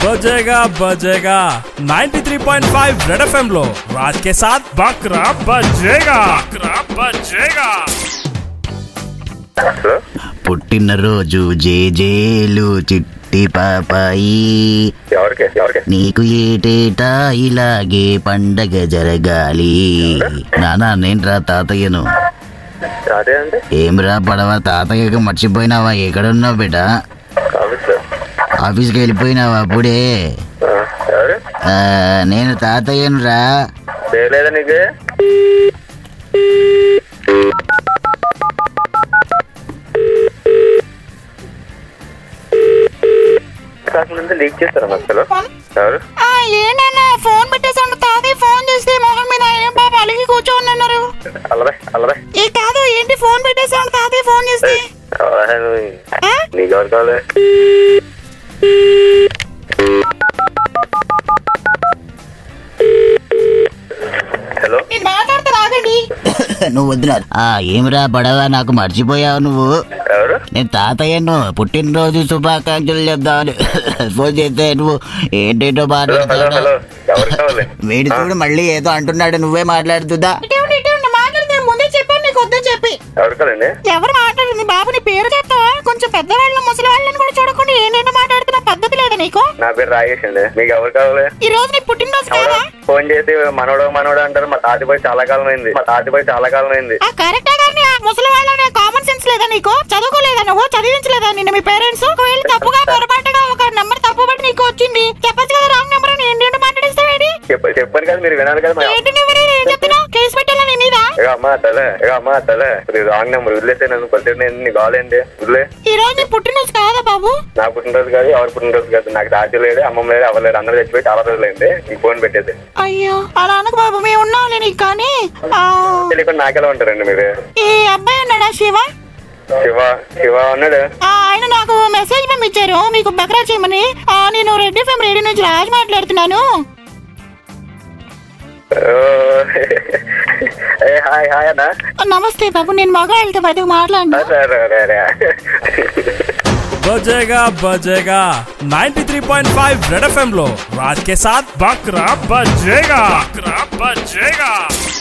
बजेगा बजेगा 93.5 red FM लो राज के साथ बकरा बजेगा बकरा बजेगा హలో పుట్టినరోజు జేజేలు చిట్టి పాపాయి ఎవరికి ఎవరికి నీకు ఏటేటా ఇలాగే పండగ జరగాలి నానా నేనురా తాతయ్యను అదే అండి ఏమిరా పడవ తాతయ్యకి మర్చిపోయినావా ఎక్కడున్నావు బిడ్డ ఆఫీస్ సార్ ఆఫీస్కి వెళ్ళిపోయినావా అప్పుడే ఆ, ఎవరు ఆ, నేను తాతయ్యను రా చేయలేదా నీకు కాకుండా లీక్ చేస్తారా అసలు ఎవరు ఆ, ఏంటన్నా ఫోన్ పెట్టేసాను తాతయ్య ఫోన్ చేస్తే మొహం మీద ఏం బాబు అలిగి కూర్చోని అన్నారు అల్లరే అల్లరే ఏ కాదు ఏంటి ఫోన్ పెట్టేసాను తాతయ్య ఫోన్ చేస్తే అల్లరే నువ్వు. ఆ? నీకు ఎవరు కావాలి హలో నేను మాట్లాడతా రాగండి నువ్వు వద్దురా ఆ ఏమిరా పడవ నాకు మర్చిపోయావు నువ్వు ఎవరు నేను తాతయ్యను పుట్టినరోజు శుభాకాంక్షలు చెప్దామని ఫోన్ చేస్తే నువ్వు ఏంటేంటో హలో హలో మాట్లాడుతున్నావు హలో ఎవరు కావాలి వీడి చూడు మళ్ళీ ఏదో అంటున్నాడు నువ్వే మాట్లాడుతుందా ఇటువంటి ఇటువంటి మాట్లాడితే ముందే చెప్పాను నీకు వద్దని చెప్పి ఎవరు కావాలండి ఎవరు మాట్లాడింది బాబు నీ పేరు చెప్తావా కొంచెం పెద్దవాళ్ళని ముసలి వాళ్ళని కూడా చూడకుండా ఏంటంటే మాట్లాడుతున్న పద్ధతి లేదా నీకు నా పేరు రాజేష్ అండి మీకు ఎవరు కావాలి ఈ రోజు నీ పుట్టినరోజు ఎవరో కాదా ఫోన్ చేసి మనోడు మనోడు అంటారు మా తాతిపోయి చాలా కాలం అయింది మా తాతిపోయి చాలా కాలం అయింది ఆ కరెక్టే కానీ ఆ ముసలి వాళ్ళనే కామన్ సెన్స్ లేదా నీకు చదువుకోలేదా నువ్వు చదివించలేదా నిన్న మీ పేరెంట్స్ ఒకవేళ తప్పుగా పొరపాటుగా ఒక నెంబర్ తప్పు బట్టి నీకు వచ్చింది చెప్పచ్చు కదా రాంగ్ నెంబర్ అని ఏంటి మాట్లాడిస్తావేడి చెప్ప చెప్పాను కదా మీరు వినాలి కదా మా ఏంటి నెంబర్ ఏం చెప్తున్నా కేసు పెట్టాలా నీ మీద ఇక అమ్మ తలే ఇక అమ్మ తలే రాంగ్ నెంబర్ వదిలేస్తే నన్ను కొద్దిగా నేను నీకు కావాలండి వదిలే ఈ రోజు నీ పుట్టినరోజు కాదా బాబు నా పుట్టినరోజు కాదు ఎవరు పుట్టినరోజు కాదు నాకు తాత లేడు అమ్మమ్మ లేడు అవ్వలేడు అందరూ చచ్చిపోయి చాలా రోజులైంది నీకు ఫోన్ పెట్టేది అయ్యో అలా అనకు బాబు మేము ఉన్నాంలే నీకు కానీ ఆ, తెలియకుండా నాకెలా ఉంటారండి మీరు ఈ అబ్బాయి ఉన్నాడా శివ శివ శివ ఉన్నాడు ఆ, ఆయన నాకు మెసేజ్ పంపించారు మీకు బకరా చేయమని ఆ, నేను రెడ్డి ఫేమ్ రేడియో నుంచి రాజ్ మాట్లాడుతున్నాను ఓ, ఏ హాయ్ హాయ్ అన్న నమస్తే బాబు నేను మగాళ్ళతో బయటకు మాట్లాడినా సరే సరే बजेगा बजेगा 93.5 रेड एफएम लो राज के साथ बकरा बजेगा बकरा बजेगा